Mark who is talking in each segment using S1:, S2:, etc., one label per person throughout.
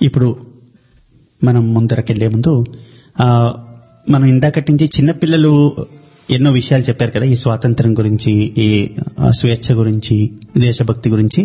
S1: ఇప్పుడు మనం ముందరకెళ్లే ముందు ఆ, మనం ఇందాకటి నుంచి చిన్నపిల్లలు ఎన్నో విషయాలు చెప్పారు కదా ఈ స్వాతంత్రం గురించి ఈ ఆ, స్వేచ్ఛ గురించి దేశభక్తి గురించి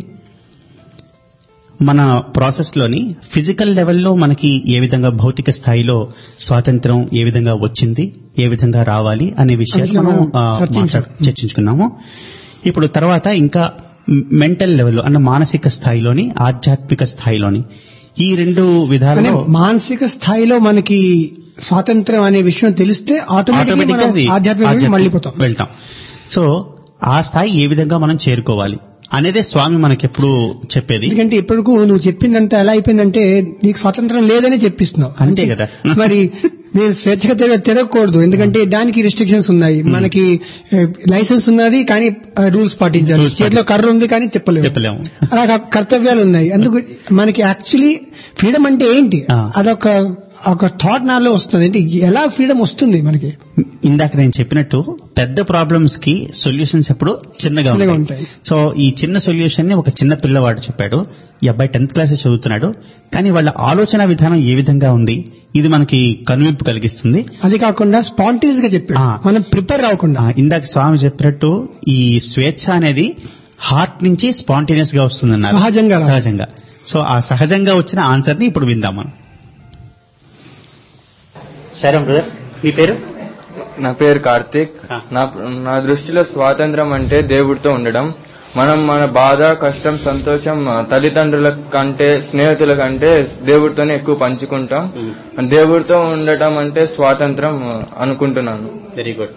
S1: మన ప్రాసెస్ లోని ఫిజికల్ లెవెల్లో మనకి ఏ విధంగా భౌతిక స్థాయిలో స్వాతంత్రం ఏ విధంగా వచ్చింది ఏ విధంగా రావాలి అనే విషయాలు
S2: అందుకే
S1: మనం
S2: మనం
S1: ఆ,
S2: చర్చించాం.
S1: మాట్లాడు- చర్చించుకున్నాము ఇప్పుడు తర్వాత ఇంకా మెంటల్ లెవెల్లో అంటే మానసిక స్థాయిలోని ఆధ్యాత్మిక స్థాయిలోని ఈ రెండు
S2: అంటే
S1: విధాలలో
S2: మానసిక స్థాయిలో మనకి స్వాతంత్రం అనే విషయం తెలిస్తే ఆటోమేటిక్
S1: ఆటోమేటిక్గా
S2: మనం
S1: అది
S2: ఆధ్యాత్మిక
S1: ఆధ్యాత్మిక
S2: మళ్ళీపోతాం
S1: వెళ్తాం సో ఆ స్థాయి ఏ విధంగా మనం చేరుకోవాలి అనేదే స్వామి మనకెప్పుడు చెప్పేది
S2: ఎందుకంటే ఇప్పటికు నువ్వు చెప్పిందంతా ఎలా అయిపోయిందంటే నీకు స్వాతంత్రం లేదని చెప్పిస్తున్నావు
S1: అంతే కదా.
S2: మరి నేను స్వేచ్ఛగా తిరగ తిరగకూడదు ఎందుకంటే దానికి రిస్ట్రిక్షన్స్ ఉన్నాయి మనకి లైసెన్స్ ఉన్నది కానీ రూల్స్ పాటించాలి
S1: Rules
S2: చేతిలో కర్ర ఉంది కానీ చెప్పలేము
S1: చెప్పలేము
S2: అలా కర్తవ్యాలు ఉన్నాయి అందుకు మనకి యాక్చువల్లీ ఫ్రీడమ్ అంటే ఏంటి
S1: ఆ.
S2: అదొక ఒక థాట్ నాలో వస్తుంది అంటే ఎలా ఫ్రీడమ్ వస్తుంది మనకి
S1: ఇందాక నేను చెప్పినట్టు పెద్ద ప్రాబ్లమ్స్ కి సొల్యూషన్స్ ఎప్పుడు చిన్నగా
S2: చిన్నగా
S1: ఉంటాయి
S2: ఉంటాయి.
S1: సో ఈ చిన్న సొల్యూషన్ ని ఒక చిన్న పిల్లవాడు చెప్పాడు ఈ అబ్బాయి టెన్త్ క్లాస్ చదువుతున్నాడు కానీ వాళ్ళ ఆలోచన విధానం ఏ విధంగా ఉంది ఇది మనకి కనువిప్పు కలిగిస్తుంది
S2: అది కాకుండా స్పాంటేనియస్ గా చెప్పాడు
S1: ఆ.
S2: మనం ప్రిపేర్ అవ్వకుండా
S1: ఆ, ఇందాక స్వామి చెప్పినట్టు ఈ స్వేచ్ఛ అనేది హార్ట్ నుంచి స్పాంటేనియస్ గా వస్తుందన్నారు
S2: సహజంగా రావాలి.
S1: సహజంగా సో ఆ సహజంగా వచ్చిన ఆన్సర్ ని ఇప్పుడు విందాం మనం సరే బ్రదర్ మీ పేరు
S3: నా పేరు కార్తీక్
S1: ఆ.
S3: నా నా దృష్టిలో స్వాతంత్రం అంటే దేవుడితో ఉండడం మనం మన బాధ కష్టం సంతోషం ఆ, తల్లిదండ్రుల కంటే స్నేహితుల కంటే దేవుడితోనే ఎక్కువ పంచుకుంటాం దేవుడితో ఉండటం అంటే స్వాతంత్రం ఆ, అనుకుంటున్నాను
S1: వెరీ గుడ్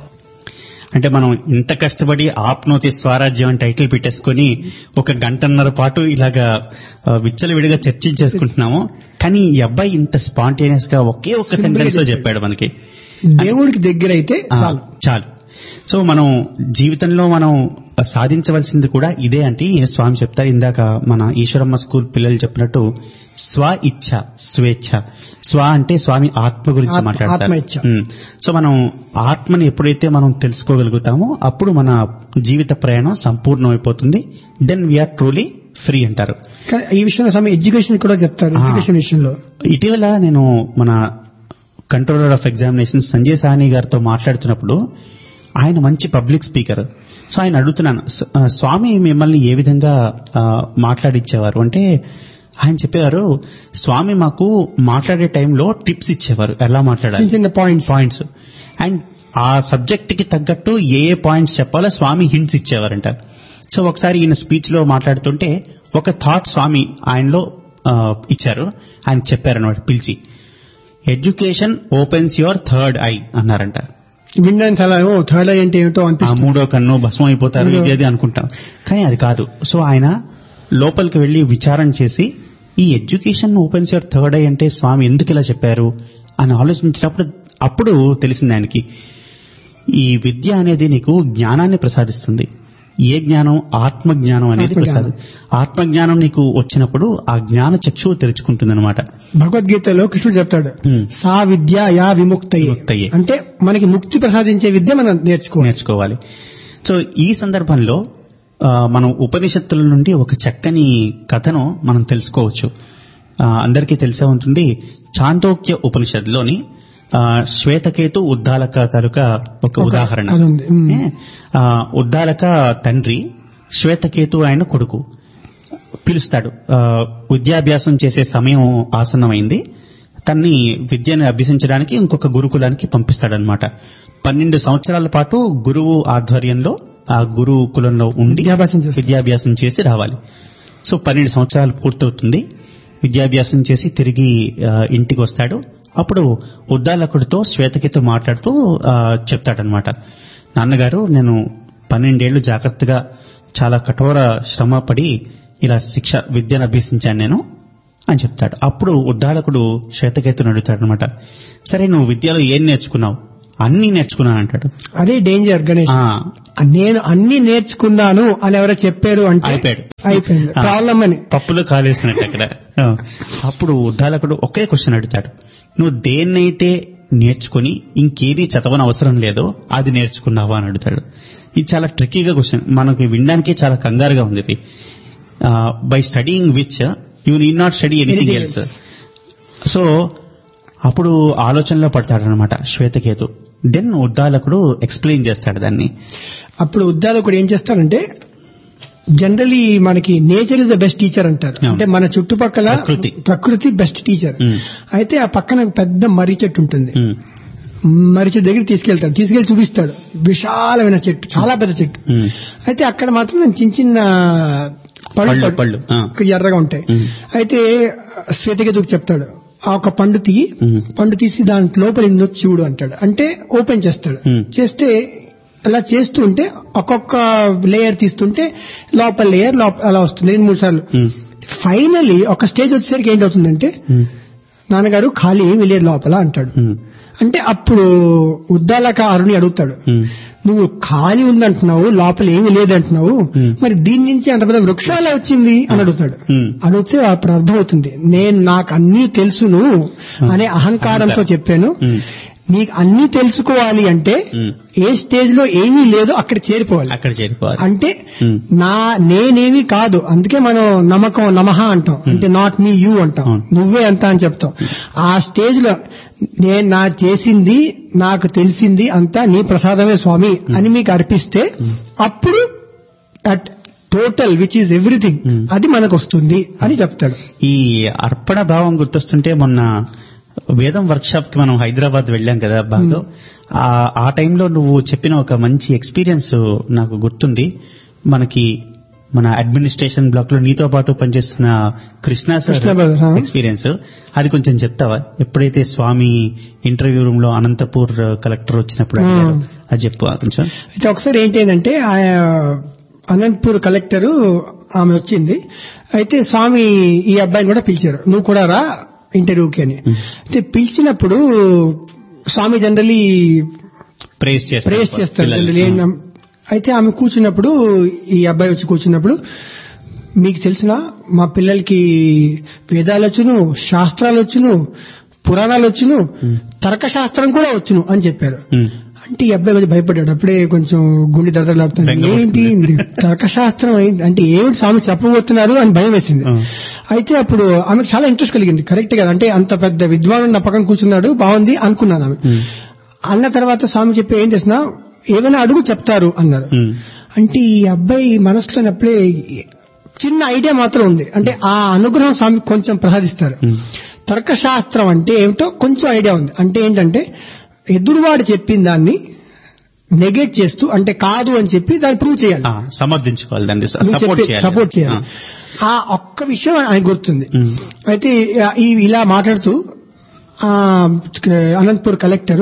S1: అంటే మనం ఇంత కష్టపడి ఆప్నోతి స్వరాజ్యం అని టైటిల్ పెట్టేసుకొని ఒక గంటన్నర పాటు ఇలాగా ఆ, విచ్చలవిడిగా చర్చించేసుకుంటున్నాము కానీ ఈ అబ్బాయి ఇంత స్పాంటేనియస్ గా ఒకే ఒక్క
S2: Simple గా
S1: సెంటెన్స్ లో
S2: చెప్పాడు.
S1: చెప్పాడు మనకి
S2: దేవుడికి దగ్గర అయితే
S1: ఆ,
S2: చాలు
S1: చాలు సో మనం జీవితంలో మనం సాధించవలసింది కూడా ఇదే అంటే ఈ స్వామి చెప్తారు ఇందాక మన ఈశ్వరమ్మ స్కూల్ పిల్లలు చెప్పినట్టు స్వ ఇచ్ఛ స్వేచ్ఛ స్వ అంటే స్వామి ఆత్మ గురించి
S2: ఆత్మ-
S1: మాట్లాడతారు
S2: ఆత్మ ఇచ్ఛ.
S1: ఉమ్. సో మనం ఆత్మని ఎప్పుడైతే మనం తెలుసుకోగలుగుతామో అప్పుడు మన జీవిత ప్రయాణం సంపూర్ణమైపోతుంది దెన్ వీఆర్ ట్రూలీ ఫ్రీ అంటారు
S2: కానీ ఈ విషయంలో స్వామి ఎడ్యుకేషన్ కూడా చెప్తారు
S1: ఆ.
S2: ఎడ్యుకేషన్ విషయంలో
S1: ఇటీవల నేను మన controller of examination Sanjay Sahni గారితో మాట్లాడుతున్నప్పుడు ఆయన మంచి పబ్లిక్ స్పీకర్ సో ఆయన అడుగుతున్నాను "స- ఆ, స్వామి మిమ్మల్ని ఏ విధంగా ఆ, మాట్లాడిచ్చేవారు అంటే ఆయన చెప్పేవారు స్వామి మాకు మాట్లాడే టైంలో టిప్స్ ఇచ్చేవారు ఎలా
S2: చిన్న
S1: మాట్లాడాలి
S2: చిన్న పాయింట్స్
S1: పాయింట్స్ అండ్ ఆ సబ్జెక్ట్ కి తగ్గట్టు ఏ ఏ పాయింట్స్ చెప్పాలో స్వామి హింట్స్ ఇచ్చేవారంట సో ఒకసారి ఈయన స్పీచ్ లో మాట్లాడుతుంటే ఒక థాట్ స్వామి ఆయనలో ఆ, ఇచ్చారు ఆయన చెప్పారన్నమాట పిలిచి education opens your third eye అన్నారంట
S2: వినడానికి చాలా ఓ థర్డ్ ఐ అంటే ఏమిటో
S1: ఆ
S2: అనిపిస్తుంది
S1: మూడో కన్ను భస్మం అయిపోతారు
S2: మూడో-
S1: ఇది అది అనుకుంటాం కానీ అది కాదు సో ఆయన లోపలికి వెళ్లి విచారణ చేసి ఈ education opens your third eye అంటే స్వామి ఎందుకు ఇలా చెప్పారు అని ఆలోచించినప్పుడు అప్పుడు తెలిసింది ఆయనకి ఈ విద్య అనేది నీకు జ్ఞానాన్ని ప్రసాదిస్తుంది ఏ జ్ఞానం ఆత్మ జ్ఞానం అనేది
S2: ఆత్మజ్ఞానం.
S1: ప్రసాదం ఆత్మ జ్ఞానం నీకు వచ్చినప్పుడు ఆ జ్ఞాన చక్షువు తెరుచుకుంటుంది అనమాట
S2: భగవద్గీతలో కృష్ణుడు చెప్తాడు
S1: Hmm.
S2: సా విద్య యా విముక్తయే
S1: విముక్తయే.
S2: అంటే మనకి ముక్తి ప్రసాదించే విద్య మనం నేర్చుకోవాలి
S1: నేర్చుకోవాలి సో ఈ సందర్భంలో ఆ, మనం ఉపనిషత్తుల నుండి ఒక చక్కని కథను మనం తెలుసుకోవచ్చు ఆ, అందరికీ తెలిసే ఉంటుంది చాందోక్య ఉపనిషత్తులోని ఆ, శ్వేతకేతు ఉద్దాలక తాలూకా ఒక
S2: ఒక
S1: ఉదాహరణ
S2: కథ ఉంది. మ్మ్.
S1: ఏ, ఆ, ఉద్దాలక తండ్రి శ్వేతకేతు ఆయన కొడుకు పిలుస్తాడు ఆ, విద్యాభ్యాసం చేసే సమయం ఆసన్నమైంది తన్ని విద్యను అభ్యసించడానికి ఇంకొక గురుకులానికి పంపిస్తాడనమాట పన్నెండు సంవత్సరాల పాటు గురువు ఆధ్వర్యంలో ఆ గురుకులంలో ఉండి
S2: విద్యాభ్యాసం చేస్తాడు.
S1: విద్యాభ్యాసం చేసి రావాలి సో పన్నెండు సంవత్సరాలు పూర్తవుతుంది విద్యాభ్యాసం చేసి తిరిగి ఆ, ఇంటికి వస్తాడు అప్పుడు ఉద్దాలకుడితో శ్వేతకితో మాట్లాడుతూ ఆ, చెప్తాడనమాట నాన్నగారు నేను పన్నెండేళ్లు జాగ్రత్తగా చాలా కఠోర శ్రమ పడి ఇలా శిక్ష విద్యను అభ్యసించాను నేను అని చెప్తాడు అప్పుడు ఉద్దాలకుడు శ్వేతకేతుని అడుగుతాడు అనమాట సరే నువ్వు విద్యలో ఏం నేర్చుకున్నావు అన్ని నేర్చుకున్నాను అంటాడు
S2: అదే డేంజర్ గణేష్
S1: ఆ,
S2: నేను అన్ని నేర్చుకున్నాను అని ఎవరో చెప్పారు అంటే
S1: అయిపోయాడు.
S2: అయిపోయింది
S1: ఆ.
S2: ప్రాబ్లం అని
S1: పప్పులో కాలేసినట్టు అక్కడ ఆ. అప్పుడు ఉద్దాలకుడు ఒకే క్వశ్చన్ అడుగుతాడు నువ్వు దేన్నైతే నేర్చుకుని ఇంకేది చదవని అవసరం లేదో అది నేర్చుకున్నావా అని అడుగుతాడు ఇది చాలా ట్రిక్కీగా క్వశ్చన్ మనకి వినడానికి చాలా కంగారుగా ఉంది ఇది by studying which you need not study anything
S2: Anything
S1: else
S2: else.
S1: So అప్పుడు ఆలోచనలో పడతాడనమాట శ్వేతకేతు దెన్ ఉద్దాలకుడు ఎక్స్ప్లెయిన్ చేస్తాడు దాన్ని
S2: అప్పుడు ఉద్దాలకుడు ఏం చేస్తారంటే జనరలీ మనకి nature is the best teacher అంటారు
S1: అవును.
S2: అంటే మన చుట్టుపక్కల
S1: ప్రకృతి.
S2: ప్రకృతి బెస్ట్ టీచర్
S1: Mm.
S2: అయితే ఆ పక్కన పెద్ద మర్రి చెట్టు ఉంటుంది
S1: ఉమ్,
S2: మర్రి చెట్టు దగ్గర తీసుకెళ్తాడు తీసుకెళ్లి చూపిస్తాడు విశాలమైన చెట్టు చాలా పెద్ద చెట్టు
S1: ఉమ్,
S2: అయితే అక్కడ మాత్రం చిన్న చిన్న
S1: పళ్ళు,
S2: పళ్ళు
S1: పళ్ళు, ఆ.
S2: ఇక్కడ ఎర్రగా ఉంటాయి
S1: Mm.
S2: అయితే శ్వేతకేతుకు చెప్తాడు ఆ ఒక పండు తీయి
S1: Mm.
S2: పండు తీసి దాని లోపల ఉందో చూడు అంటాడు అంటే ఓపెన్ చేస్తాడు
S1: Mm.
S2: చేస్తే అలా చేస్తూ ఉంటే ఒక్కొక్క లేయర్ తీస్తుంటే లోపల లేయర్ లోపల అలా వస్తుంది రెండు మూడు సార్లు
S1: ఉమ్,
S2: ఫైనల్లీ ఒక స్టేజ్ వచ్చేసరికి ఏంటవుతుందంటే
S1: ఉమ్,
S2: నాన్నగారు ఖాళీ ఏమీ లేదు లోపల అంటాడు
S1: ఉమ్,
S2: అంటే అప్పుడు ఉద్దాలక అరుణి అడుగుతాడు
S1: ఉమ్,
S2: నువ్వు ఖాళీ ఉందంటున్నావు లోపల ఏమీ లేదంటున్నావు
S1: Hmm.
S2: మరి దీని నుంచి అంత పెద్ద వృక్షాల వచ్చింది అని అడుగుతాడు
S1: Hmm.
S2: అడిగితే అప్పుడు అర్థమవుతుంది నేను నాకు అన్నీ తెలుసును అనే అహంకారంతో
S1: అహంకారం.
S2: చెప్పాను
S1: ఉమ్,
S2: నీకు అన్నీ తెలుసుకోవాలి అంటే
S1: Hmm.
S2: ఏ స్టేజ్ లో ఏమీ లేదో అక్కడ చేరిపోవాలి
S1: అక్కడ చేరిపోవాలి
S2: అంటే
S1: Hmm.
S2: నా నేనేమి కాదు అందుకే మనం నమ్మకం నమహ అంటాం అంటే నాట్ మీ యూ అంటాం
S1: అవును.
S2: నువ్వే అంత అని చెప్తాం ఆ స్టేజ్ లో నేను నా చేసింది నాకు తెలిసింది అంతా నీ ప్రసాదమే స్వామి అని మీకు అర్పిస్తే అప్పుడు at total which is everything
S1: Hmm.
S2: అది మనకు వస్తుంది అని చెప్తాడు
S1: ఈ అర్పణ భావం గుర్తొస్తుంటే మొన్న వేదం వర్క్ షాప్ కి మనం హైదరాబాద్ వెళ్ళాం కదా బాగా ఆ- ఆ టైంలో నువ్వు చెప్పిన ఒక మంచి ఎక్స్పీరియన్స్ నాకు గుర్తుంది మనకి మన అడ్మినిస్ట్రేషన్ బ్లాక్ లో నీతో పాటు పనిచేస్తున్న కృష్ణ సార్
S2: కృష్ణ brother, ఆ.
S1: ఎక్స్పీరియన్స్ అది కొంచెం చెప్తావా ఎప్పుడైతే స్వామి ఇంటర్వ్యూ రూమ్ లో అనంతపూర్ కలెక్టర్ వచ్చినప్పుడు అడిగారో, అది చెప్పు కొంచెం
S2: అయితే ఒకసారి ఏంటి అంటే ఆ అనంతపూర్ కలెక్టర్ ఆమె వచ్చింది అయితే స్వామి ఈ అబ్బాయిని కూడా పిలిచారు నువ్వు కూడా రా ఇంటర్వ్యూకి అని అయితే పిలిచినప్పుడు స్వామి జనరలీ
S1: ప్రేస్ చేస్తారు
S2: ప్రేస్ చేస్తారు
S1: పిల్లల్ని.
S2: జనరల్లీ ఏం- అయితే ఆమె కూర్చున్నప్పుడు ఈ అబ్బాయి వచ్చి కూర్చున్నప్పుడు మీకు తెలిసిన మా పిల్లలకి వేదాలు వచ్చును శాస్త్రాలు వచ్చును పురాణాలు వచ్చును తర్కశాస్త్రం కూడా వచ్చును అని చెప్పారు
S1: ఉమ్,
S2: అంటే ఈ అబ్బాయి కొంచెం భయపడ్డాడు అప్పుడే కొంచెం గుండె దడదలాడుతుంది
S1: బెంగ
S2: ఏంటి తర్కశాస్త్రం ఏంటి అంటే ఏమిటి స్వామి చెప్పబోతున్నారు అని భయం వేసింది
S1: ఆ.
S2: అయితే అప్పుడు ఆమెకు చాలా ఇంట్రెస్ట్ కలిగింది కరెక్ట్ కదా అంటే అంత పెద్ద విద్వాను నా పక్కన కూర్చున్నాడు బాగుంది అనుకున్నాను ఆమె
S1: ఉమ్,
S2: అన్న తర్వాత స్వామి చెప్పి ఏం చేసినా ఏమైనా అడుగు చెప్తారు అన్నారు
S1: ఉమ్,
S2: అంటే ఈ అబ్బాయి మనసులో అప్పుడే చిన్న ఐడియా మాత్రం ఉంది అంటే ఆ అనుగ్రహం స్వామి కొంచెం ప్రసాదిస్తారు
S1: ఉమ్,
S2: తర్కశాస్త్రం అంటే ఏమిటో కొంచెం ఐడియా ఉంది అంటే ఏంటంటే ఎదురువాడు చెప్పిన దాన్ని నెగేట్ చేస్తూ అంటే కాదు అని చెప్పి దాన్ని ప్రూవ్ చేయాలి
S1: ఆ, సమర్థించుకోవాలి దాన్ని
S2: నువ్వు
S1: సపోర్ట్
S2: చెప్పే-
S1: చేయాలి
S2: సపోర్ట్ చేయాలి ఆ ఒక్క విషయం ఆయన గుర్తుంది
S1: ఉమ్,
S2: అయితే ఈ ఇలా మాట్లాడుతూ ఆ అనంతపూర్ కలెక్టర్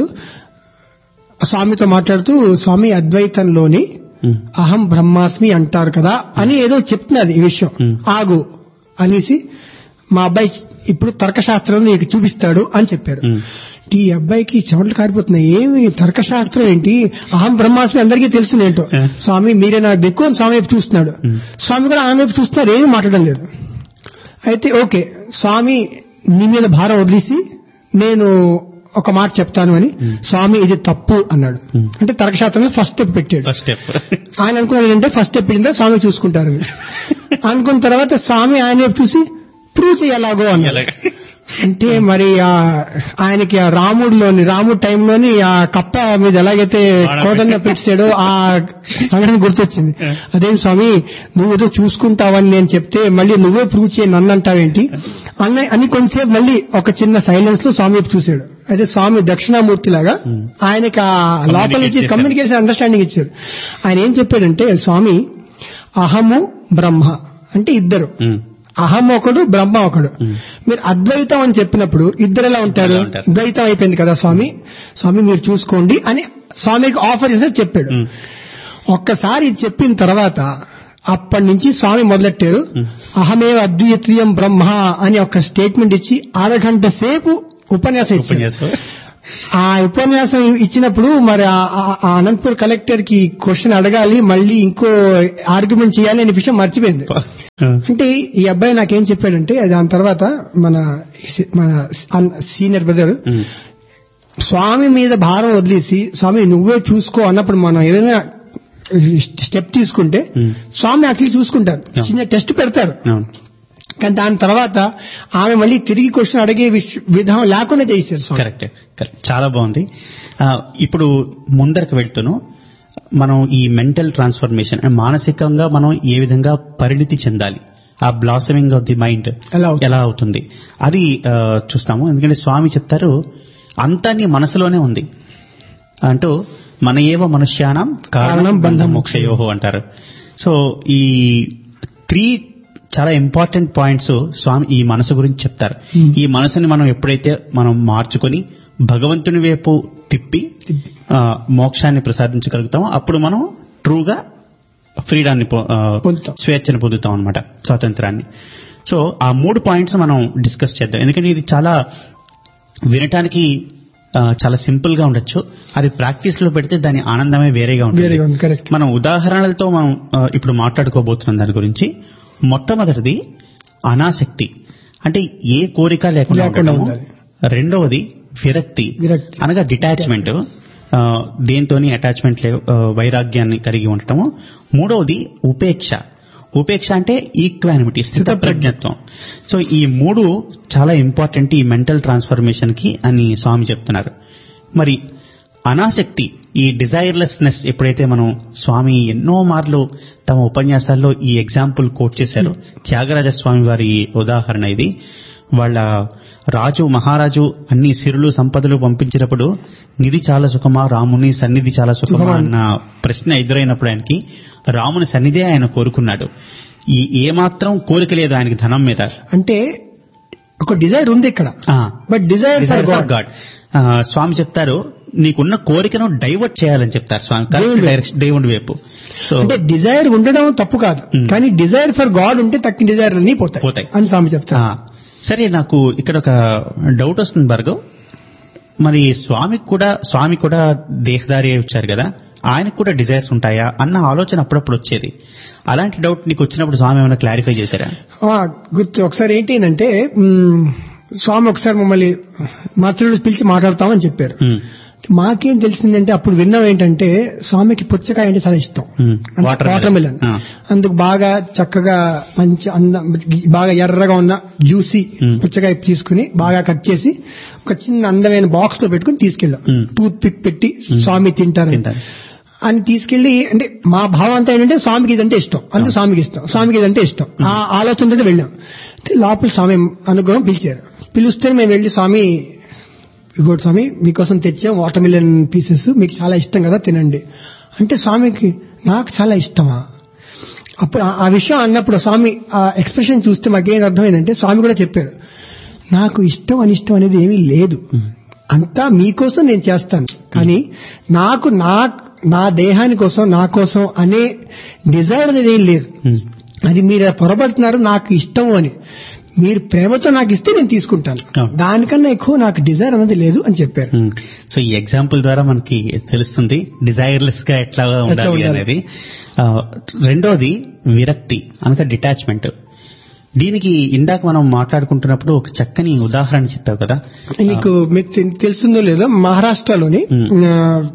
S2: స్వామితో మాట్లాడుతూ స్వామి అద్వైతంలోని
S1: ఉమ్,
S2: అహం బ్రహ్మాస్మి అంటారు కదా అని ఏదో చెప్తున్నది ఈ విషయం
S1: Hmm.
S2: ఆగు అనేసి మా అబ్బాయి ఇప్పుడు తర్కశాస్త్రం నీకు చూపిస్తాడు అని చెప్పారు
S1: ఉమ్,
S2: ఈ అబ్బాయికి చెమటలు కారిపోతున్నాయి ఏమి తర్కశాస్త్రం ఏంటి అహం బ్రహ్మాస్మి అందరికీ తెలుసు ఏంటో
S1: Yeah.
S2: స్వామి మీరే నాకు ఎక్కువ స్వామి వైపు చూస్తున్నాడు
S1: Hmm.
S2: స్వామి కూడా ఆమె వైపు చూస్తున్నారు ఏమీ మాట్లాడడం లేదు అయితే ఓకే స్వామి నీ మీద భారం వదిలేసి నేను ఒక మాట చెప్తాను అని స్వామి ఇది తప్పు అన్నాడు
S1: Hmm.
S2: అంటే తర్కశాస్త్రంలో ఫస్ట్ స్టెప్ పెట్టాడు
S1: ఫస్ట్ స్టెప్
S2: ఆయన అనుకున్నాడు అంటే ఫస్ట్ స్టెప్ పెట్టిందా స్వామి చూసుకుంటారు అనుకున్న తర్వాత స్వామి ఆయన వైపు చూసి ప్రూవ్ చేయలాగో అన్నాడు అంటే మరి ఆ ఆయనకి ఆ రాముడిలోని రాముడు టైంలోని ఆ కప్ప మీద ఎలాగైతే కోదండ పెట్టాడో ఆ సంఘటన గుర్తొచ్చింది అదేం స్వామి నువ్వు ఏదో చూసుకుంటావని నేను చెప్తే మళ్ళీ నువ్వే ప్రూవ్ చేయి నన్ను అంటావేంటి అన్న అని కొంతసేపు మళ్ళీ ఒక చిన్న సైలెన్స్ లో స్వామి వైపు చూశాడు అయితే స్వామి దక్షిణామూర్తి లాగా ఆయనకి ఆ లోపల నుంచి
S1: చేశారు.
S2: కమ్యూనికేషన్ అండర్స్టాండింగ్ ఇచ్చారు ఆయన ఏం చెప్పాడంటే స్వామి అహము బ్రహ్మ అంటే ఇద్దరు
S1: ఉమ్,
S2: అహం ఒకడు బ్రహ్మ ఒకడు
S1: Hmm.
S2: మీరు అద్వైతం అని చెప్పినప్పుడు ఇద్దరు ఎలా ఉంటారు
S1: ఎలా ఉంటారు?
S2: ద్వైతం అయిపోయింది కదా స్వామి స్వామి మీరు చూసుకోండి అని స్వామికి ఆఫర్ చేసినట్టు చెప్పాడు
S1: ఉమ్,
S2: ఒక్కసారి ఇది చెప్పిన తర్వాత అప్పటి నుంచి స్వామి మొదలెట్టారు అహమేవ అద్వితీయం బ్రహ్మ అని ఒక స్టేట్మెంట్ ఇచ్చి అరగంట సేపు ఉపన్యాసం ఇచ్చారు
S1: ఉపన్యాసం
S2: ఆ ఉపన్యాసం ఇచ్చినప్పుడు మరి ఆ- ఆ- ఆ అనంతపూర్ కలెక్టర్ కి క్వశ్చన్ అడగాలి మళ్ళీ ఇంకో ఆర్గ్యుమెంట్ చేయాలి అనే విషయం మర్చిపోయింది అంటే ఈ అబ్బాయి నాకేం చెప్పాడంటే దాని తర్వాత మన మన సీనియర్ బ్రదర్
S1: ఉమ్,
S2: స్వామి మీద భారం వదిలేసి స్వామి నువ్వే చూసుకో అన్నప్పుడు మనం ఏదైనా స్టెప్ తీసుకుంటే
S1: Hmm.
S2: స్వామి యాక్చువల్లీ చూసుకుంటారు
S1: Yeah.
S2: చిన్న టెస్ట్ పెడతారు
S1: అవును
S2: కానీ దాని తర్వాత ఆమె మళ్ళీ తిరిగి క్వశ్చన్ అడిగే విష- విధానం లేకుండా చేశారు స్వామి
S1: కరెక్ట్ కరెక్ట్ చాలా బాగుంది ఆ, ఇప్పుడు ముందరకు వెళ్తూను మనం ఈ మెంటల్ ట్రాన్స్ఫర్మేషన్ మానసికంగా మనం ఏ విధంగా పరిణితి చెందాలి ఆ బ్లాసమింగ్ ఆఫ్ ది మైండ్
S2: ఎలా అవుతుంది?
S1: ఎలా అవుతుంది అది ఆ, చూస్తాము ఎందుకంటే స్వామి చెప్తారు అంతా నీ మనసులోనే ఉంది అంటూ మన ఏవ మనుష్యానం కారణం
S2: కారణం
S1: బంధం
S2: బంధం
S1: మోక్షయోహో అంటారు సో ఈ త్రీ చాలా ఇంపార్టెంట్ పాయింట్స్ స్వామి ఈ మనసు గురించి చెప్తారు
S2: Hmm.
S1: ఈ మనసుని మనం ఎప్పుడైతే మనం మార్చుకొని భగవంతుని వైపు తిప్పి ఆ, మోక్షాన్ని ప్రసాదించగలుగుతామో అప్పుడు మనం ట్రూగా ఫ్రీడాన్ని పొ- ఆ,
S2: పొందుతాం.
S1: స్వేచ్ఛను పొందుతాం అనమాట స్వాతంత్రాన్ని సో ఆ మూడు పాయింట్స్ మనం డిస్కస్ చేద్దాం ఎందుకంటే ఇది చాలా వినటానికి ఆ, చాలా సింపుల్ గా ఉండొచ్చు అది ప్రాక్టీస్ లో పెడితే దాని ఆనందమే వేరేగా
S2: వేరేగా
S1: ఉంటుంది
S2: ఉంది కరెక్ట్
S1: మనం ఉదాహరణలతో మనం ఆ, ఇప్పుడు మాట్లాడుకోబోతున్నాం దాని గురించి మొట్టమొదటిది అనాసక్తి అంటే ఏ కోరిక లేకుండా
S2: లేకుండా
S1: ఉండడము.
S2: ఉండాలి.
S1: రెండవది విరక్తి
S2: విరక్తి.
S1: అనగా డిటాచ్మెంట్ దేంతోని అటాచ్మెంట్ లే ఆ, వైరాగ్యాన్ని కలిగి ఉండటము మూడవది ఉపేక్ష ఉపేక్ష అంటే ఈక్వానిమిటీ స్థితప్రజ్ఞత్వం సో ఈ మూడు చాలా ఇంపార్టెంట్ ఈ మెంటల్ ట్రాన్స్ఫర్మేషన్ కి అని స్వామి చెప్తున్నారు మరి అనాసక్తి ఈ డిజైర్లెస్నెస్ ఎప్పుడైతే మనం స్వామి ఎన్నో మార్లు తమ ఉపన్యాసాల్లో ఈ ఎగ్జాంపుల్ కోట్ చేశారు త్యాగరాజ స్వామి వారి ఉదాహరణ ఇది వాళ్ళ రాజు మహారాజు అన్ని సిరులు సంపదలు పంపించినప్పుడు నిధి చాలా సుఖమా రాముని సన్నిధి చాలా సుఖమా
S2: సుఖమా.
S1: అన్న ప్రశ్న ఎదురైనప్పుడు ఆయనకి రాముని సన్నిధే ఆయన కోరుకున్నాడు ఈ ఏమాత్రం కోరిక లేదు ఆయనకి ధనం మీద
S2: అంటే ఒక డిజైర్ ఉంది ఇక్కడ but desire
S1: Desire for God. ఆ, స్వామి చెప్తారు నీకున్న కోరికను డైవర్ట్ చేయాలని చెప్తారు స్వామి
S2: దేవుడి
S1: కరెక్ట్
S2: వైపు.
S1: డైరెక్షన్ దేవుడి వైపు సో
S2: అంటే డిజైర్ ఉండడం తప్పు కాదు
S1: Hmm.
S2: కానీ డిజైర్ ఫర్ గాడ్ ఉంటే తక్కిన డిజైర్ అన్ని పోతాయి
S1: పోతాయి.
S2: అని స్వామి చెప్తారు
S1: ఆ, సరే నాకు ఇక్కడ ఒక డౌట్ వస్తుంది భార్గవ్ మరి స్వామికి కూడా స్వామి కూడా దేహదారి అయి వచ్చారు కదా ఆయనకు కూడా డిజైర్స్ ఉంటాయా అన్న ఆలోచన అప్పుడప్పుడు వచ్చేది అలాంటి డౌట్ నీకు వచ్చినప్పుడు స్వామి ఏమైనా క్లారిఫై చేశారా
S2: ఆ, గుర్తు ఒకసారి ఏంటి అంటే మ్, స్వామి ఒకసారి మమ్మల్ని మాత్రుడు పిలిచి మాట్లాడతామని చెప్పారు
S1: ఉమ్,
S2: మాకేం తెలిసిందంటే అప్పుడు విన్నాం ఏంటంటే స్వామికి పుచ్చకాయ అంటే చాలా ఇష్టం
S1: ఉమ్,
S2: వాటర్
S1: watermelon.
S2: మిలన్
S1: ఆ,
S2: అందుకు బాగా చక్కగా మంచి అందం బాగా ఎర్రగా ఉన్న జ్యూసీ
S1: మ్.
S2: పుచ్చకాయ తీసుకుని బాగా కట్ చేసి ఒక చిన్న అందమైన బాక్స్ లో పెట్టుకుని తీసుకెళ్ళాం
S1: మ్.
S2: టూత్ పిక్ పెట్టి స్వామి తింటారు
S1: తింటారు.
S2: అని తీసుకెళ్లి అంటే మా భావం అంతా ఏంటంటే స్వామికి ఇదంటే ఇష్టం అందుకు స్వామికి ఇష్టం స్వామికి ఇదంటే ఇష్టం ఆ ఆలోచనతో వెళ్ళాం అయితే లోపల స్వామి అనుగ్రహం పిలిచారు పిలిస్తే మేము వెళ్ళి స్వామి ఇగోటి స్వామి మీకోసం తెచ్చాం వాటర్ మిలన్ పీసెస్ మీకు చాలా ఇష్టం కదా తినండి అంటే స్వామికి నాకు చాలా ఇష్టమా అప్పుడు ఆ- ఆ విషయం అన్నప్పుడు స్వామి ఆ ఎక్స్ప్రెషన్ చూస్తే మాకేం అర్థమైందంటే స్వామి కూడా చెప్పారు నాకు ఇష్టం అనిష్టం అనేది ఏమీ లేదు అంతా మీకోసం నేను చేస్తాను కానీ నాకు నా నా దేహాని కోసం నా కోసం అనే డిజైర్ అనేది ఏం లేదు
S1: ఉమ్.
S2: అది మీరు పొరపడుతున్నారు నాకు ఇష్టం అని మీరు ప్రేమతో నాకు ఇస్తే నేను తీసుకుంటాను
S1: అవును.
S2: దానికన్నా ఎక్కువ నాకు డిజైర్ అనేది లేదు అని చెప్పారు
S1: ఉమ్. సో ఈ ఎగ్జాంపుల్ ద్వారా మనకి తెలుస్తుంది డిజైర్లెస్ గా ఎట్లా ఉండాలి
S2: ఉండాలి.
S1: అనేది ఆ, రెండోది విరక్తి అనగా డిటాచ్మెంట్ దీనికి ఇందాక మనం మాట్లాడుకుంటున్నప్పుడు ఒక చక్కని ఉదాహరణ చెప్పావు కదా
S2: నీకు మీకు తె- తెలుస్తుందో లేదో మహారాష్ట్రలోని
S1: మ్.
S2: ఆ,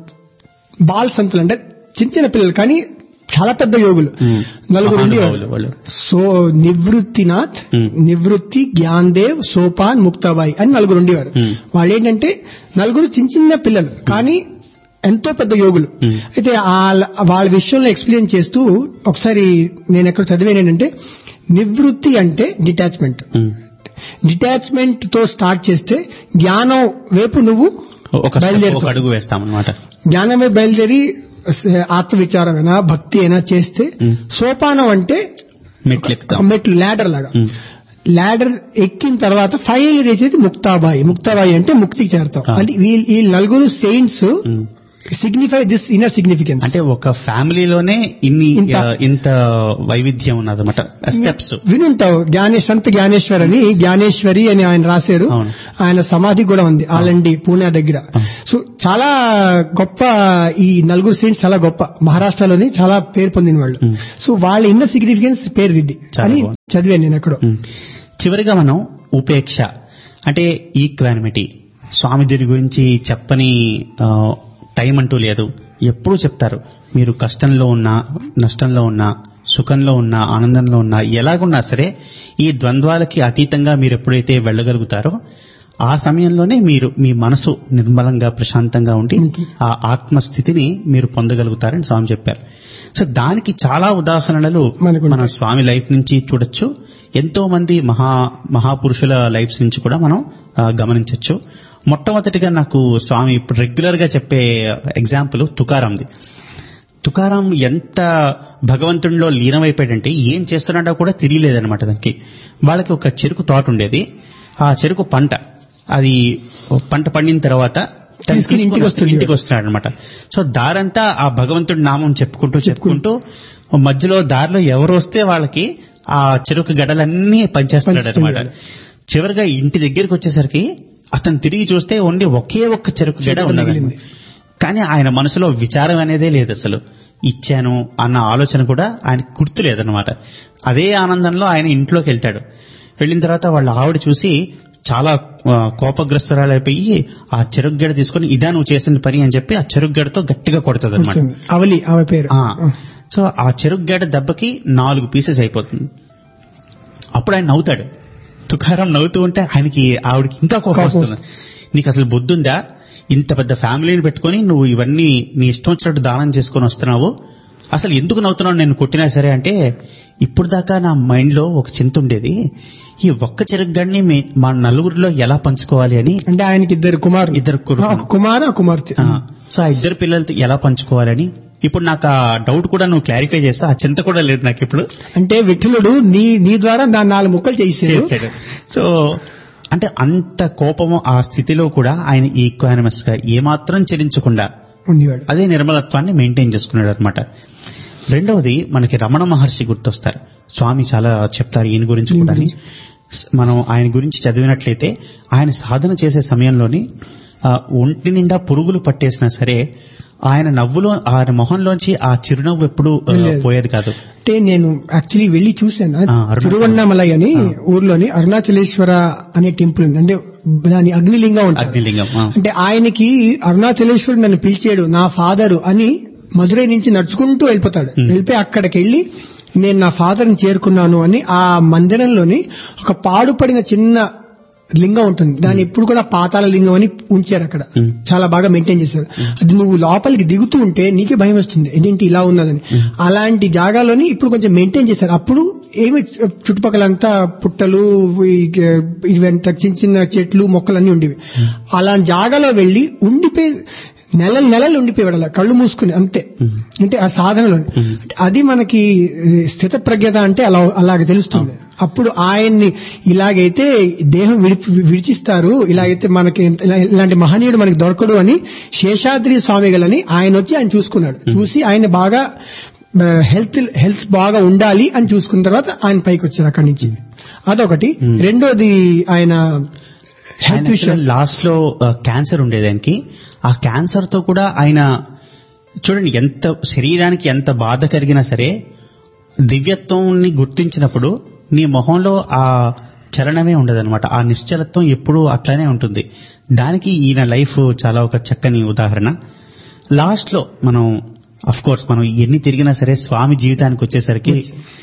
S2: బాల్ సంతులు అంటే చిన్న చిన్న పిల్లలు కానీ చాలా పెద్ద యోగులు
S1: ఉమ్.
S2: నలుగురు
S1: మహానుభావులు
S2: ఉండేవాళ్ళు
S1: వాళ్ళు
S2: సో నివృత్తినాథ్
S1: మ్.
S2: నివృత్తి జ్ఞాన్దేవ్ సోపాన్ ముక్తాబాయి అని నలుగురు ఉండేవారు
S1: మ్.
S2: వాళ్ళు ఏంటంటే నలుగురు చిన్న చిన్న పిల్లలు కానీ ఎంతో పెద్ద యోగులు
S1: మ్.
S2: అయితే వాళ్ళ వాళ్ళ విషయంలో ఎక్స్ప్లెయిన్ చేస్తూ ఒకసారి నేను ఎక్కడ చదివాను ఏంటంటే నివృత్తి అంటే డిటాచ్మెంట్
S1: ఉమ్.
S2: డిటాచ్మెంట్ తో స్టార్ట్ చేస్తే జ్ఞానం వైపు నువ్వు
S1: ఒక step,
S2: బయలుదేరుతావు.
S1: ఒక అడుగు వేస్తామన్నమాట
S2: జ్ఞానం వైపు బయలుదేరి స- ఆత్మవిచారమైనా భక్తి అయినా చేస్తే
S1: మ్.
S2: సోపానం అంటే
S1: మెట్లు ఎక్కుతాం
S2: ఒక మెట్లు ల్యాడర్ లాగా
S1: ఉమ్.
S2: ల్యాడర్ ఎక్కిన తర్వాత ఫైనల్ రీచ్ అయితే ముక్తాబాయి ముక్తాబాయి అంటే ముక్తికి చేరతాం
S1: ఆ.
S2: అంటే వీళ్ళు ఈ నలుగురు saints
S1: um.
S2: Signify this inner significance
S1: అంటే ఒక ఫ్యామిలీలోనే ఇన్ని
S2: ఇంత.
S1: ఆ, ఇంత వైవిధ్యం ఉన్నదన్నమాట స్టెప్స్
S2: వినుంటావు జ్ఞానేశ్ సంత జ్ఞానేశ్వర్ అని జ్ఞానేశ్వరి అని ఆయన రాశారు
S1: అవును.
S2: ఆయన సమాధి కూడా ఉంది ఆలండి పూణే దగ్గర
S1: అవును.
S2: సో చాలా గొప్ప ఈ నలుగురు సెయింట్స్ చాలా గొప్ప మహారాష్ట్రలోని చాలా పేరు పొందిన వాళ్ళు
S1: ఉమ్.
S2: సో వాళ్ళ ఇన్నర్ సిగ్నిఫికెన్స్ పేరు దిద్ది
S1: చాలా
S2: అని
S1: బాగుంది.
S2: చదివాను నేను ఎక్కడో
S1: ఉమ్. చివరిగా మనం ఉపేక్ష అంటే ఈక్వానిమిటీ స్వామి దీని గురించి చెప్పని ఆ, టైం అంటూ లేదు ఎప్పుడూ చెప్తారు మీరు కష్టంలో ఉన్నా నష్టంలో ఉన్నా సుఖంలో ఉన్నా ఆనందంలో ఉన్నా ఎలాగున్నా సరే ఈ ద్వంద్వాలకి అతీతంగా మీరు ఎప్పుడైతే వెళ్ళగలుగుతారో ఆ సమయంలోనే మీరు మీ మనసు నిర్మలంగా ప్రశాంతంగా ఉండి ఆ ఆత్మస్థితిని మీరు పొందగలుగుతారని స్వామి చెప్పారు సో దానికి చాలా ఉదాహరణలు
S2: మనకు
S1: మన స్వామి లైఫ్ నుంచి చూడొచ్చు ఎంతో మంది మహా మహాపురుషుల లైఫ్స్ నుంచి కూడా మనం ఆ, గమనించవచ్చు మొట్టమొదటిగా నాకు స్వామి ఇప్పుడు రెగ్యులర్ గా చెప్పే ఎగ్జాంపుల్ తుకారాంది తుకారాం ఎంత భగవంతుడిలో లీనమైపోయాడంటే ఏం చేస్తున్నాడో కూడా తెలియలేదన్నమాట దానికి వాళ్ళకి ఒక చెరుకు తోట ఉండేది ఆ చెరుకు పంట అది పంట పండిన తర్వాత తను
S2: తీసుకుని
S1: తీసుకుని
S2: ఇంటికి వస్తుండేవాడు.
S1: ఇంటికి వస్తున్నాడు అనమాట సో దారంతా ఆ భగవంతుడి నామం చెప్పుకుంటూ చెప్పుకుంటూ మధ్యలో దారిలో ఎవరు వస్తే వాళ్ళకి ఆ చెరుకు గడలన్నీ పంచేస్తున్నాడు అనమాట చివరిగా ఇంటి దగ్గరికి వచ్చేసరికి అతను తిరిగి చూస్తే ఓన్లీ ఒకే ఒక్క చెరుకు గడ
S2: చెరుకు
S1: ఉన్నది
S2: మిగిలింది.
S1: కానీ ఆయన మనసులో విచారం అనేదే లేదు అసలు ఇచ్చాను అన్న ఆలోచన కూడా ఆయన గుర్తు లేదనమాట అదే ఆనందంలో ఆయన ఇంట్లోకి వెళ్తాడు వెళ్ళిన తర్వాత వాళ్ళ ఆవిడ చూసి చాలా ఆ, కోపగ్రస్తురాలైపోయి ఆ చెరుకు గడ తీసుకొని ఇదా నువ్వు చేసిన పని అని చెప్పి ఆ చెరుకు గడతో గట్టిగా కొడుతుంది అనమాట
S2: కూర్చుంది. అవలి ఆమె పేరు
S1: సో ఆ చెరుకు గడ దెబ్బకి నాలుగు పీసెస్ అయిపోతుంది అప్పుడు ఆయన నవ్వుతాడు తుకారం నవ్వుతూ ఉంటే ఆయనకి ఆవిడకి ఇంకా కోపం
S2: కోపం
S1: వస్తుంది నీకు అసలు బుద్ధుందా ఇంత పెద్ద ఫ్యామిలీని పెట్టుకొని నువ్వు ఇవన్నీ నీ ఇష్టం వచ్చినట్టు దానం చేసుకొని వస్తున్నావు అసలు ఎందుకు నవ్వుతున్నావు నేను కొట్టినా సరే అంటే ఇప్పుడు దాకా నా మైండ్ లో ఒక చింత ఉండేది ఈ ఒక్క చెరుకు గడిని మే- మా నలుగురిలో ఎలా పంచుకోవాలి అని
S2: అంటే ఆయనకి ఇద్దరు కుమారులు
S1: ఇద్దరు కొడుకులు.
S2: ఒక కుమార ఒక కుమార్తె
S1: ఆ, సో ఆ ఇద్దరు పిల్లలతో ఎలా పంచుకోవాలని ఇప్పుడు నాకు ఆ డౌట్ కూడా నువ్వు క్లారిఫై చేస్తా ఆ చింత కూడా లేదు నాకు ఇప్పుడు
S2: అంటే విఠలుడు నీ నీ ద్వారా దాన్ని నాలుగు ముక్కలు చేసాడు
S1: చేశాడు సో అంటే అంత కోపము ఆ స్థితిలో కూడా ఆయన ఈక్వానిమస్ గా ఏమాత్రం చెల్లించకుండా
S2: ఉండేవాడు
S1: అదే నిర్మలత్వాన్ని మెయింటైన్ చేసుకున్నాడు అనమాట రెండవది మనకి రమణ మహర్షి గుర్తొస్తారు స్వామి చాలా చెప్తారు ఈయన గురించి కూడా మనం ఆయన గురించి చదివినట్లయితే ఆయన సాధన చేసే సమయంలోని ఆ, ఒంటి నిండా పురుగులు పట్టేసినా సరే ఆయన నవ్వులో ఆయన మొహంలోంచి ఆ చిరునవ్వు ఎప్పుడు
S2: వెళ్ళేది.
S1: పోయేది కాదు
S2: అంటే నేను యాక్చువల్లీ వెళ్ళి చూశాను
S1: ఆ, అరుణాచలం.
S2: తిరువണ്ണామలై అని ఊర్లోని అరుణాచలేశ్వర అనే టెంపుల్ ఉంది అంటే దాని అగ్నిలింగం ఉంటుంది
S1: అగ్నిలింగం ఆ.
S2: అంటే ఆయనకి అరుణాచలేశ్వరుడు నన్ను పిలిచాడు నా ఫాదరు అని మధురై నుంచి నడుచుకుంటూ వెళ్ళిపోతాడు
S1: Hmm.
S2: వెళ్ళిపోయి అక్కడికి వెళ్ళి నేను నా ఫాదర్ని చేరుకున్నాను అని ఆ మందిరంలోని ఒక పాడుపడిన చిన్న లింగం ఉంటుంది దాన్ని ఇప్పుడు కూడా పాతాల లింగం అని ఉంచారు అక్కడ
S1: Hmm.
S2: చాలా బాగా మెయింటైన్ చేశారు అది నువ్వు లోపలికి దిగుతూ ఉంటే నీకే భయం వస్తుంది ఇదేంటి ఇలా ఉన్నదని అలాంటి జాగాలోని ఇప్పుడు కొంచెం మెయింటైన్ చేశారు అప్పుడు ఏమి చుట్టుపక్కలంతా పుట్టలు ఈ- ఇవంతా చిన్న చిన్న చెట్లు మొక్కలన్నీ ఉండేవి అలాంటి జాగాలో వెళ్లి ఉండిపోయి నెలలు నెలలు ఉండిపోయాడు అలా కళ్ళు మూసుకుని అంతే అంటే ఆ సాధనలో అది మనకి స్థిత ప్రజ్ఞత అంటే అలా అలాగే తెలుస్తుంది అప్పుడు ఆయన్ని ఇలాగైతే దేహం విడిపి విడిచిస్తారు ఇలాగైతే మనకి ఇలా- ఇలాంటి మహనీయుడు మనకి దొరకడు అని శేషాద్రి స్వామిగలని ఆయన వచ్చి ఆయన చూసుకున్నాడు చూసి ఆయన బాగా హెల్త్ హెల్త్ బాగా ఉండాలి అని చూసుకున్న తర్వాత ఆయన పైకి వచ్చారు అక్కడి నుంచి అదొకటి రెండోది ఆయన హెల్త్ విషయం
S1: లాస్ట్ లో క్యాన్సర్ ఉండేది ఆయనకి ఆ క్యాన్సర్ తో కూడా ఆయన చూడండి ఎంత శరీరానికి ఎంత బాధ కలిగినా సరే దివ్యత్వంని గుర్తించినప్పుడు నీ మొహంలో ఆ చలనమే ఉండదన్నమాట ఆ నిశ్చలత్వం ఎప్పుడూ అట్లానే ఉంటుంది దానికి ఈయన లైఫ్ చాలా ఒక చక్కని ఉదాహరణ లాస్ట్ లో మనం అఫ్ కోర్స్ మనం ఎన్ని తిరిగినా సరే స్వామి జీవితానికి వచ్చేసరికి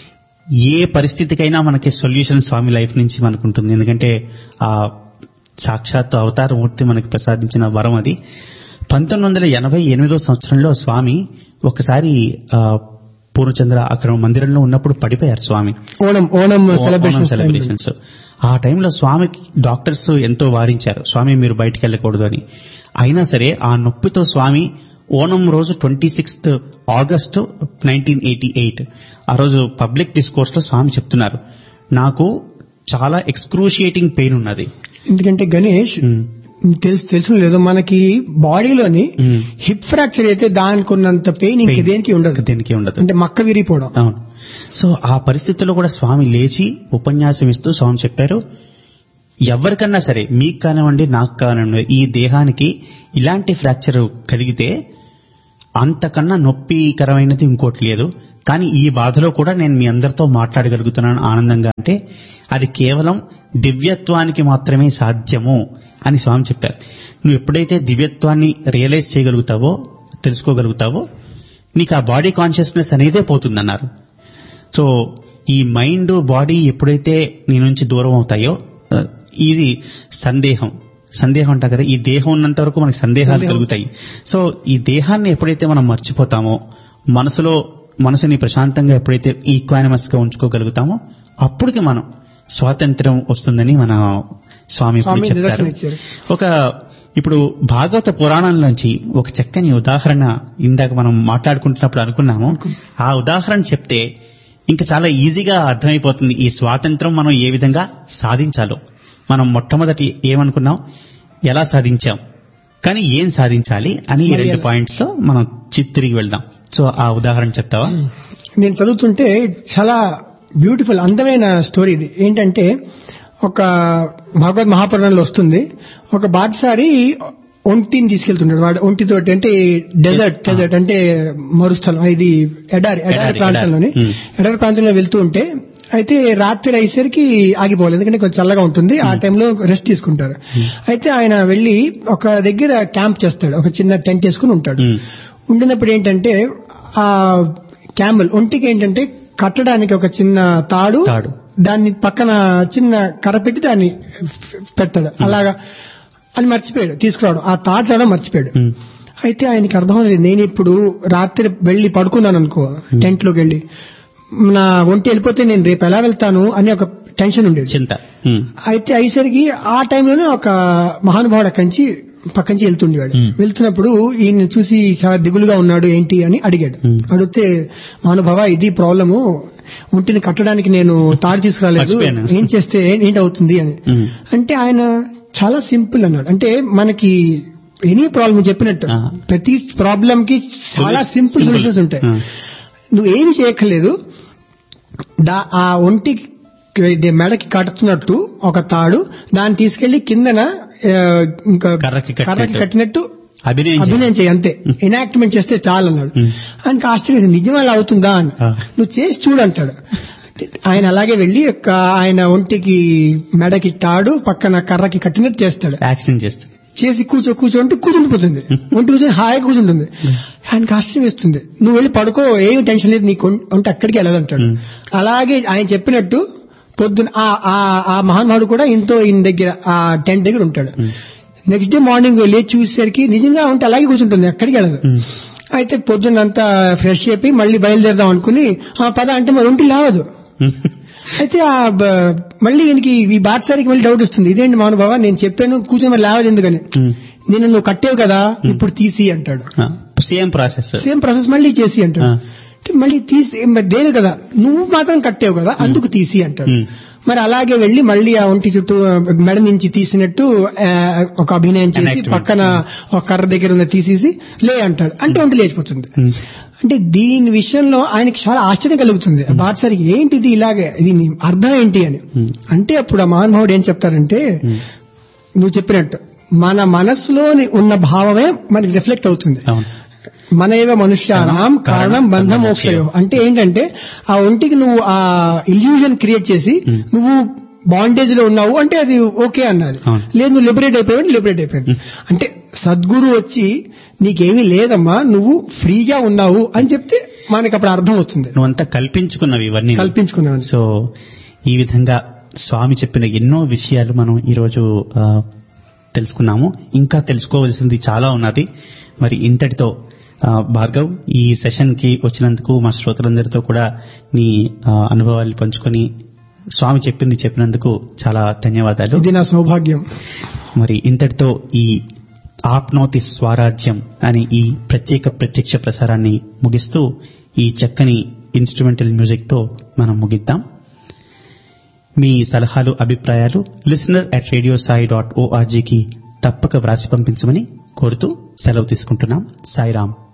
S1: ఏ పరిస్థితికైనా మనకి సొల్యూషన్ స్వామి లైఫ్ నుంచి మనకు ఉంటుంది ఎందుకంటే ఆ సాక్షాత్ అవతారమూర్తి మనకి ప్రసాదించిన వరం అది పంతొమ్మిది వందల ఎనభై ఎనిమిదో సంవత్సరంలో స్వామి ఒకసారి ఆ, పూర్ణచంద్ర అక్కడ మందిరంలో ఉన్నప్పుడు పడిపోయారు స్వామి
S2: ఓణం ఓణం
S1: ఓణం
S2: సెలబ్రేషన్
S1: సెలబ్రేషన్స్ ఆ టైంలో స్వామికి డాక్టర్స్ ఎంతో వారించారు స్వామి మీరు బయటికి వెళ్ళకూడదు అని అయినా సరే ఆ నొప్పితో స్వామి ఓణం రోజు twenty sixth August nineteen eighty eight ఆ రోజు పబ్లిక్ డిస్కోర్స్ లో స్వామి చెప్తున్నారు నాకు చాలా ఎక్స్క్రూషియేటింగ్ పెయిన్ ఉన్నది
S2: ఎందుకంటే గణేష్
S1: ఉమ్,
S2: తెలుసు తెలుసు లేదో మనకి బాడీలోని
S1: ఉమ్.
S2: హిప్ ఫ్రాక్చర్ అయితే దానికి ఉన్నంత పెయిన్ ఇంక
S1: Pain.
S2: దేనికి ఉండదు
S1: దేనికి ఉండదు
S2: అంటే మక్క విరిగిపోవడం
S1: అవును సో ఆ పరిస్థితుల్లో కూడా స్వామి లేచి ఉపన్యాసం ఇస్తూ స్వామి చెప్పారు ఎవరికన్నా సరే మీకు కానివ్వండి నాకు కానివ్వండి ఈ దేహానికి ఇలాంటి ఫ్రాక్చర్ కలిగితే అంతకన్నా నొప్పికరమైనది ఇంకోటి లేదు కానీ ఈ బాధలో కూడా నేను మీ అందరితో మాట్లాడగలుగుతున్నాను ఆనందంగా అంటే అది కేవలం దివ్యత్వానికి మాత్రమే సాధ్యము అని స్వామి చెప్పారు నువ్వు ఎప్పుడైతే దివ్యత్వాన్ని రియలైజ్ చేయగలుగుతావో తెలుసుకోగలుగుతావో నీకు ఆ బాడీ కాన్షియస్నెస్ అనేదే పోతుందన్నారు సో ఈ మైండ్ బాడీ ఎప్పుడైతే నీ నుంచి దూరం అవుతాయో ఆ, ఇది సందేహం సందేహం అంటారు కదా ఈ దేహం ఉన్నంత వరకు మనకి సందేహాలు
S2: సందేహం.
S1: కలుగుతాయి సో ఈ దేహాన్ని ఎప్పుడైతే మనం మర్చిపోతామో మనసులో మనసుని ప్రశాంతంగా ఎప్పుడైతే ఈక్వానిమస్ గా ఉంచుకోగలుగుతామో అప్పటికి మనం స్వాతంత్రం వస్తుందని మన స్వామి ఇప్పుడు
S2: స్వామి
S1: చెప్తారు
S2: నిదర్శనం ఇచ్చారు.
S1: ఒక ఇప్పుడు భాగవత పురాణంలోంచి ఒక చక్కని ఉదాహరణ ఇందాక మనం మాట్లాడుకుంటున్నప్పుడు అనుకున్నాము ఆ ఉదాహరణ చెప్తే ఇంకా చాలా ఈజీగా అర్థమైపోతుంది ఈ స్వాతంత్రం మనం ఏ విధంగా సాధించాలో మనం మొట్టమొదటి ఏమనుకున్నాం ఎలా సాధించాం కానీ ఏం సాధించాలి అని ఈ
S2: మరి
S1: రెండు
S2: ఎలా?
S1: పాయింట్స్ లో మనం చి- తిరిగి వెళ్దాం సో ఆ ఉదాహరణ చెప్తావా
S2: నేను చదువుతుంటే చాలా బ్యూటిఫుల్ అందమైన స్టోరీ ఇది ఏంటంటే ఒక భగవద్ మహాపురాణంలో వస్తుంది ఒక బాటసారి ఒంటిని తీసుకెళ్తుంటాడు వాడు ఒంటితోటి అంటే డెజర్ట్
S1: ఆ.
S2: డెజర్ట్ అంటే మరుస్థలం ఇది ఎడారి ఎడారి
S1: ఎడారి,
S2: ప్రాంతంలోని
S1: ఎడారి.
S2: ఎడారి ప్రాంతంలో వెళ్తూ ఉంటే అయితే రాత్రి అయ్యేసరికి ఆగిపోలేదు ఎందుకంటే కొంచెం చల్లగా ఉంటుంది ఆ టైంలో రెస్ట్ తీసుకుంటారు అయితే ఆయన వెళ్లి ఒక దగ్గర క్యాంప్ చేస్తాడు ఒక చిన్న టెంట్ వేసుకుని ఉంటాడు
S1: ఉమ్.
S2: ఉండినప్పుడు ఏంటంటే ఆ క్యామెల్ ఒంటికి ఏంటంటే కట్టడానికి ఒక చిన్న తాడు
S1: తాడు.
S2: దాన్ని పక్కన చిన్న కర్ర పెట్టి దాన్ని ఫ్- పెడతాడు అలాగా అని మర్చిపోయాడు తీసుకురావడం ఆ తాడు రావడం మర్చిపోయాడు
S1: ఉమ్.
S2: అయితే ఆయనకి అర్థం లేదు నేను ఇప్పుడు రాత్రి వెళ్లి పడుకున్నాను అనుకో టెంట్ లోకి వెళ్లి నా ఒంటి వెళ్ళిపోతే నేను రేపు ఎలా వెళ్తాను అని ఒక టెన్షన్ ఉండేది
S1: చింత ఉమ్.
S2: అయితే అయ్యేసరికి ఆ టైంలోనే ఒక మహానుభావుడు అక్కడి నుంచి పక్క నుంచి వెళ్తుండేవాడు
S1: Hmm.
S2: వెళ్తున్నప్పుడు ఈయన చూసి చాలా దిగులుగా ఉన్నాడు ఏంటి అని అడిగాడు
S1: Hmm.
S2: అడిగితే మహానుభావ ఇది ప్రాబ్లము ఒంటిని కట్టడానికి నేను తాడు తీసుకురాలేదు
S1: మర్చిపోయాను.
S2: ఏం చేస్తే ఏంటి అవుతుంది అని
S1: Hmm.
S2: అంటే ఆయన చాలా సింపుల్ అన్నాడు అంటే మనకి ఎనీ ప్రాబ్లం చెప్పినట్టు
S1: Ah.
S2: ప్రతి ప్రాబ్లం కి చాలా సింపుల్
S1: Simple.
S2: సొల్యూషన్స్ ఉంటాయి
S1: Ah.
S2: నువ్వు ఏమి చేయక్కర్లేదు దా ఆ ఒంటికి ఇది మెడకి కట్టుతున్నట్టు ఒక తాడు దాన్ని తీసుకెళ్లి కిందన ఆ, ఇంకా
S1: కర్రకి కట్టినట్టు.
S2: కర్రకి కట్టినట్టు
S1: అభినయం చేయాలి.
S2: అభినయం చేయి అంతే ఎనాక్ట్మెంట్ చేస్తే చాలు అన్నాడు
S1: Hmm.
S2: ఆయనకి ఆశ్చర్యం నిజం అలా అవుతుందా అని
S1: Ah.
S2: నువ్వు చేసి చూడు అంటాడు ఆయన అలాగే వెళ్లి ఒక ఆయన ఒంటికి మెడకి తాడు పక్కన కర్రకి కట్టినట్టు చేస్తాడు
S1: యాక్షన్ చేస్తుంది
S2: చేసి కూర్చో కూర్చో అంటే కూర్చుండిపోతుంది ఒంటి కూర్చొని హాయిగా కూర్చుంటుంది ఆయనకి ఆశ్చర్యం వేస్తుంది నువ్వు వెళ్ళి పడుకో ఏం టెన్షన్ లేదు నీకు ఒం- ఒంటి అక్కడికి వెళ్ళదంటాడు
S1: Hmm.
S2: అలాగే ఆయన చెప్పినట్టు పొద్దున ఆ- ఆ- ఆ మహానుభావుడు కూడా ఇంతో ఈయన దగ్గర ఆ టెంట్ దగ్గర ఉంటాడు నెక్స్ట్ డే మార్నింగ్ వెళ్ళి చూసేసరికి నిజంగా ఉంటే అలాగే కూర్చుంటుంది ఎక్కడికి వెళ్ళదు
S1: Hmm.
S2: అయితే పొద్దున్నంతా ఫ్రెష్ అయిపోయి మళ్ళీ బయలుదేరదాం అనుకుని ఆ పద అంటే మరి ఒంటి లేవదు అయితే ఆ బ- మళ్ళీ ఈయనకి ఈ బాటసారికి మళ్ళీ డౌట్ వస్తుంది ఇదేంటి మహానుభావ నేను చెప్పాను కూర్చొని మరి లేవదు ఎందుకని
S1: ఉమ్.
S2: నేను నువ్వు కట్టేవు కదా ఇప్పుడు తీసి అంటాడు
S1: సేమ్ ప్రాసెస్
S2: సేమ్ ప్రాసెస్ మళ్ళీ చేసి అంటాడు అంటే మళ్ళీ తీసి మరి దేని కదా నువ్వు మాత్రం కట్టేవు కదా అందుకు తీసి అంటాడు
S1: Hmm.
S2: మరి అలాగే వెళ్లి మళ్ళీ ఆ ఒంటి చుట్టూ ఆ, మెడ నుంచి తీసినట్టు ఆ, ఒక అభినయం చేసి
S1: Enactment.
S2: పక్కన ఒక కర్ర దగ్గర ఉన్న తీసేసి లే అంటాడు అంటే ఒంటి లేచిపోతుంది
S1: Hmm.
S2: అంటే దీని విషయంలో ఆయనకి చాలా ఆశ్చర్యం కలుగుతుంది బాట్సారి ఏంటిది ఇలాగే దీని అర్థం ఏంటి అని
S1: Hmm.
S2: అంటే అప్పుడు ఆ మహానుభావుడు ఏం చెప్తారంటే నువ్వు చెప్పినట్టు మన మనస్సులోని ఉన్న భావమే మనకి రిఫ్లెక్ట్ అవుతుంది
S1: అవును
S2: మన ఏవ మనుష్యానాం కారణం బంధ మోక్షయో అంటే ఏంటంటే ఆ ఒంటికి నువ్వు ఆ ఇల్యూజన్ క్రియేట్ చేసి
S1: Hmm.
S2: నువ్వు బాండేజ్ లో ఉన్నావు అంటే అది ఓకే అన్నది
S1: అవును.
S2: లేదు నువ్వు లిబరేట్ అయిపోయావు లిబరేట్ అయిపోయింది అంటే సద్గురు వచ్చి నీకేమీ లేదమ్మా నువ్వు ఫ్రీగా ఉన్నావు అని చెప్తే మనకి అప్పుడు అర్థం అవుతుంది
S1: నువ్వంతా కల్పించుకున్నవి ఇవన్నీ
S2: కల్పించుకున్నాను
S1: సో ఈ విధంగా స్వామి చెప్పిన ఎన్నో విషయాలు మనం ఈరోజు ఆ, తెలుసుకున్నాము ఇంకా తెలుసుకోవాల్సింది చాలా ఉన్నది మరి ఇంతటితో ఆ, భార్గవ్ ఈ సెషన్ కి వచ్చినందుకు మా శ్రోతలందరితో కూడా నీ ఆ, అనుభవాలు పంచుకొని స్వామి చెప్పింది చెప్పినందుకు చాలా ధన్యవాదాలు
S2: ఇది నా సౌభాగ్యం
S1: మరి ఇంతటితో ఈ ఆప్నోతి స్వరాజ్యం అనే ఈ ప్రత్యేక ప్రత్యక్ష ప్రసారాన్ని ముగిస్తూ ఈ చక్కని ఇన్స్ట్రుమెంటల్ మ్యూజిక్ తో మనం ముగిద్దాం మీ సలహాలు అభిప్రాయాలు listener at radio Sai dot ఓఆర్జీకి తప్పక వ్రాసి పంపించమని కోరుతూ సెలవు తీసుకుంటున్నాం సాయిరామ్